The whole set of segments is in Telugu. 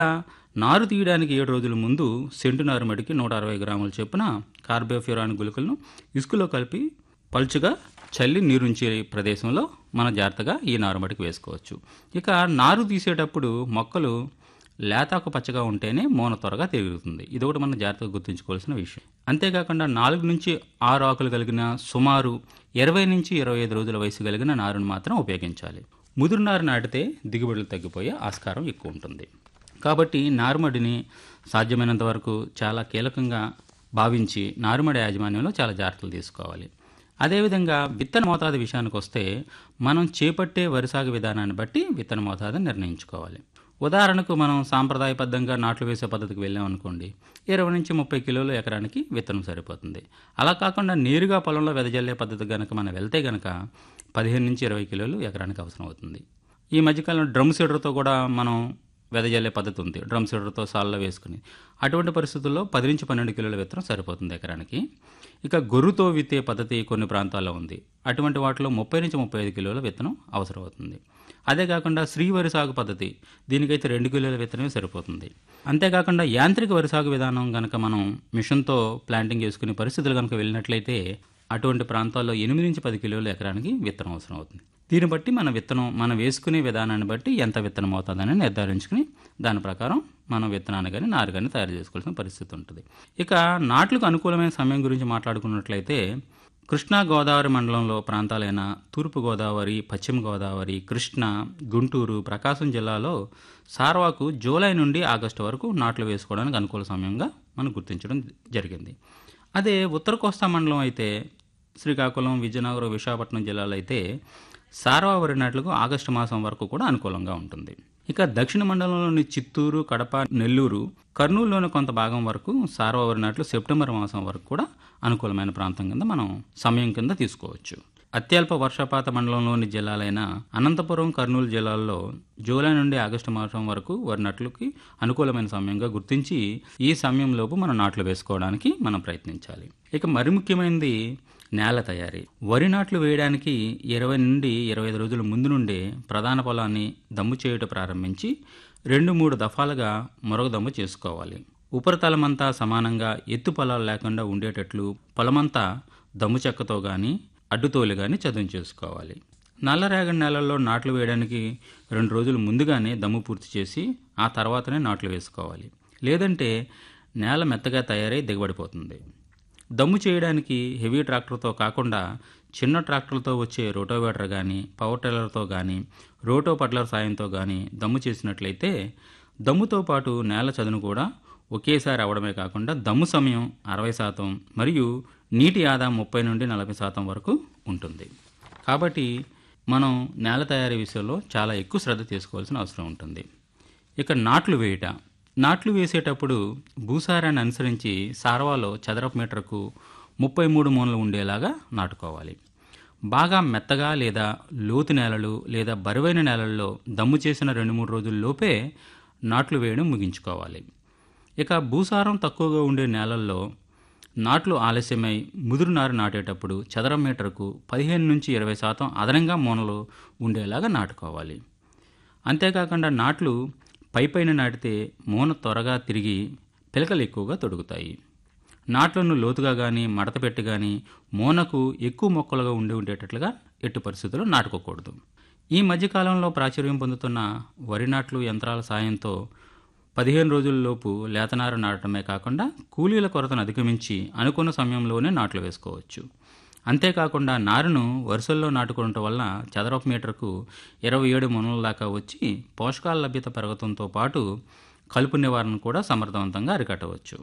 నారు తీయడానికి ఏడు రోజుల ముందు సెంటు నారుమడికి నూట అరవై గ్రాముల చొప్పున కార్బోఫ్యూరాన్ గుళికలను ఇసుకలో కలిపి పలుచగా చల్లి నీరుంచే ప్రదేశంలో మనం జాగ్రత్తగా ఈ నారుమడికి వేసుకోవచ్చు ఇక నారు తీసేటప్పుడు మొక్కలు లేతాకు పచ్చగా ఉంటేనే మోన త్వరగా తిరుగుతుంది ఇది ఒకటి మనం జాగ్రత్తగా గుర్తుంచుకోవాల్సిన విషయం అంతేకాకుండా నాలుగు నుంచి ఆరు ఆకులు కలిగిన సుమారు ఇరవై నుంచి ఇరవై ఐదు రోజుల వయసు కలిగిన నారును మాత్రం ఉపయోగించాలి ముదురు నారు నాటితే దిగుబడులు తగ్గిపోయే ఆస్కారం ఎక్కువ ఉంటుంది కాబట్టి నారుమడిని సాధ్యమైనంత వరకు చాలా కీలకంగా భావించి నారుమడి యాజమాన్యంలో చాలా జాగ్రత్తలు తీసుకోవాలి అదేవిధంగా విత్తన మోతాదు విషయానికి వస్తే మనం చేపట్టే వరి సాగు విధానాన్ని బట్టి విత్తన మోతాదుని నిర్ణయించుకోవాలి ఉదాహరణకు మనం సాంప్రదాయబద్ధంగా నాట్లు వేసే పద్ధతికి వెళ్ళాం అనుకోండి ఇరవై నుంచి ముప్పై కిలోలు ఎకరానికి విత్తనం సరిపోతుంది అలా కాకుండా నేరుగా పొలంలో వెదజల్లే పద్ధతి కనుక మనం వెళ్తే కనుక పదిహేను నుంచి ఇరవై కిలోలు ఎకరానికి అవసరం అవుతుంది ఈ మధ్యకాలంలో డ్రమ్ సీడర్తో కూడా మనం వెదజల్లే పద్ధతి ఉంది డ్రమ్ సీడర్తో సాల్లో వేసుకుని అటువంటి పరిస్థితుల్లో పది నుంచి పన్నెండు కిలోల విత్తనం సరిపోతుంది ఎకరానికి ఇక గొర్రుతో విత్తే పద్ధతి కొన్ని ప్రాంతాల్లో ఉంది అటువంటి వాటిలో ముప్పై నుంచి ముప్పై ఐదు కిలోల విత్తనం అవసరం అవుతుంది అదే కాకుండా శ్రీ వరి సాగు పద్ధతి దీనికైతే రెండు కిలోల విత్తనమే సరిపోతుంది అంతేకాకుండా యాంత్రిక వరి సాగు విధానం కనుక మనం మిషన్తో ప్లాంటింగ్ చేసుకునే పరిస్థితులు కనుక వెళ్ళినట్లయితే అటువంటి ప్రాంతాల్లో ఎనిమిది నుంచి పది కిలోల ఎకరానికి విత్తనం అవసరం అవుతుంది దీన్ని బట్టి మన విత్తనం మనం వేసుకునే విధానాన్ని బట్టి ఎంత విత్తనం అవుతుందని నిర్ధారించుకుని దాని ప్రకారం మనం విత్తనాన్ని కానీ నారు కానీ తయారు చేసుకోవాల్సిన పరిస్థితి ఉంటుంది ఇక నాట్లకు అనుకూలమైన సమయం గురించి మాట్లాడుకున్నట్లయితే కృష్ణా గోదావరి మండలంలో ప్రాంతాలైన తూర్పు గోదావరి పశ్చిమ గోదావరి కృష్ణా గుంటూరు ప్రకాశం జిల్లాలో సార్వాకు జూలై నుండి ఆగస్టు వరకు నాట్లు వేసుకోవడానికి అనుకూల సమయంగా మనం గుర్తించడం జరిగింది అదే ఉత్తర కోస్తా మండలం అయితే శ్రీకాకుళం విజయనగరం విశాఖపట్నం జిల్లాలో అయితే సార్వా వరి నాట్లకు ఆగస్టు మాసం వరకు కూడా అనుకూలంగా ఉంటుంది ఇక దక్షిణ మండలంలోని చిత్తూరు కడప నెల్లూరు కర్నూలులోని కొంత భాగం వరకు సార్వా వరి నాట్లు సెప్టెంబర్ మాసం వరకు కూడా అనుకూలమైన ప్రాంతం కింద మనం సమయం కింద తీసుకోవచ్చు అత్యల్ప వర్షపాత మండలంలోని జిల్లాలైన అనంతపురం కర్నూలు జిల్లాల్లో జూలై నుండి ఆగస్టు మాసం వరకు వరి నాట్లకి అనుకూలమైన సమయంగా గుర్తించి ఈ సమయంలోపు మనం నాట్లు వేసుకోవడానికి మనం ప్రయత్నించాలి ఇక మరి ముఖ్యమైనది నేల తయారీ వరి నాట్లు వేయడానికి ఇరవై నుండి ఇరవై ఐదు రోజుల ముందు నుండే ప్రధాన పొలాన్ని దమ్ము చేయుట ప్రారంభించి రెండు మూడు దఫాలుగా మరొక దమ్ము చేసుకోవాలి ఉపరితలమంతా సమానంగా ఎత్తు పొలాలు లేకుండా ఉండేటట్లు పొలమంతా దమ్ము చెక్కతో కానీ అడ్డుతోలు కానీ చదును చేసుకోవాలి నల్లరేగడి నేలల్లో నాట్లు వేయడానికి రెండు రోజులు ముందుగానే దమ్ము పూర్తి చేసి ఆ తర్వాతనే నాట్లు వేసుకోవాలి లేదంటే నేల మెత్తగా తయారై దిగబడిపోతుంది దమ్ము చేయడానికి హెవీ ట్రాక్టర్తో కాకుండా చిన్న ట్రాక్టర్లతో వచ్చే రోటోవేటర్ కానీ పవర్ టిల్లర్తో కానీ రోటో పడ్లర్ సాయంతో కానీ దమ్ము చేసినట్లయితే దమ్ముతో పాటు నేల చదును కూడా ఒకేసారి అవడమే కాకుండా దమ్ము సమయం అరవై శాతం మరియు నీటి ఆదా ముప్పై నుండి నలభై శాతం వరకు ఉంటుంది కాబట్టి మనం నేల తయారీ విషయంలో చాలా ఎక్కువ శ్రద్ధ తీసుకోవాల్సిన అవసరం ఉంటుంది ఇక నాట్లు వేయుట నాట్లు వేసేటప్పుడు భూసారాన్ని అనుసరించి సార్వాలో చదరపు మీటర్కు ముప్పై మూడు మూలలు ఉండేలాగా నాటుకోవాలి బాగా మెత్తగా లేదా లోతు నేలలు లేదా బరువైన నేలల్లో దమ్ము చేసిన రెండు మూడు రోజుల్లోపే నాట్లు వేయడం ముగించుకోవాలి ఇక భూసారం తక్కువగా ఉండే నేలల్లో నాట్లు ఆలస్యమై ముదురు నారు నాటేటప్పుడు చదరం మీటర్కు పదిహేను నుంచి ఇరవై శాతం అదనంగా మూనలు ఉండేలాగా నాటుకోవాలి అంతేకాకుండా నాట్లు పైపైన నాటితే మూన త్వరగా తిరిగి పిలకలు ఎక్కువగా తొడుగుతాయి నాట్లను లోతుగా కానీ మడత పెట్టి కానీ మూనకు ఎక్కువ మొక్కలుగా ఉండి ఉండేటట్లుగా ఎట్టి పరిస్థితుల్లో నాటుకోకూడదు ఈ మధ్యకాలంలో ప్రాచుర్యం పొందుతున్న వరి నాట్లు యంత్రాల సాయంతో పదిహేను రోజుల్లోపు లేతనారు నాటడమే కాకుండా కూలీల కొరతను అధిగమించి అనుకున్న సమయంలోనే నాట్లు వేసుకోవచ్చు అంతేకాకుండా నారును వరుసల్లో నాటుకోవడం వల్ల చదరపు మీటర్కు ఇరవై ఏడు మునల దాకా వచ్చి పోషకాల లభ్యత పెరగడంతో పాటు కలుపు నివారణ కూడా సమర్థవంతంగా అరికట్టవచ్చు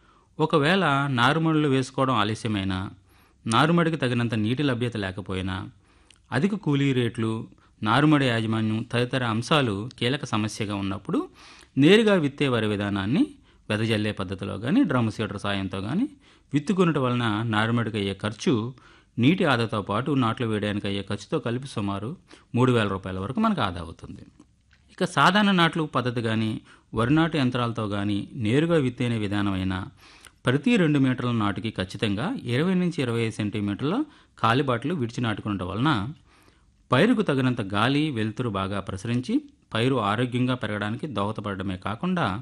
ఒకవేళ నారుమడులు వేసుకోవడం ఆలస్యమైనా నారుమడికి తగినంత నీటి లభ్యత లేకపోయినా అధిక కూలీ రేట్లు నారుమడి యాజమాన్యం తదితర అంశాలు కీలక సమస్యగా ఉన్నప్పుడు నేరుగా విత్తే వరి విధానాన్ని వెదజల్లే పద్ధతిలో కానీ డ్రమ్ సీడర్ సాయంతో కానీ విత్తుకొనటం వలన నారుమడికి అయ్యే ఖర్చు నీటి ఆదాతో పాటు నాట్లు వేయడానికి అయ్యే ఖర్చుతో కలిపి సుమారు మూడు వేల రూపాయల వరకు మనకు ఆదా అవుతుంది ఇక సాధారణ నాట్లు పద్ధతి కానీ వరి నాటు యంత్రాలతో కానీ నేరుగా విత్తేనే విధానమైన ప్రతి రెండు మీటర్ల నాటుకి ఖచ్చితంగా ఇరవై నుంచి ఇరవై ఐదు సెంటీమీటర్ల కాలిబాట్లు విడిచి నాటుకునడం వలన పైరుకు తగినంత గాలి వెలుతురు బాగా ప్రసరించి పైరు ఆరోగ్యంగా పెరగడానికి దోహదపడమే కాకుండా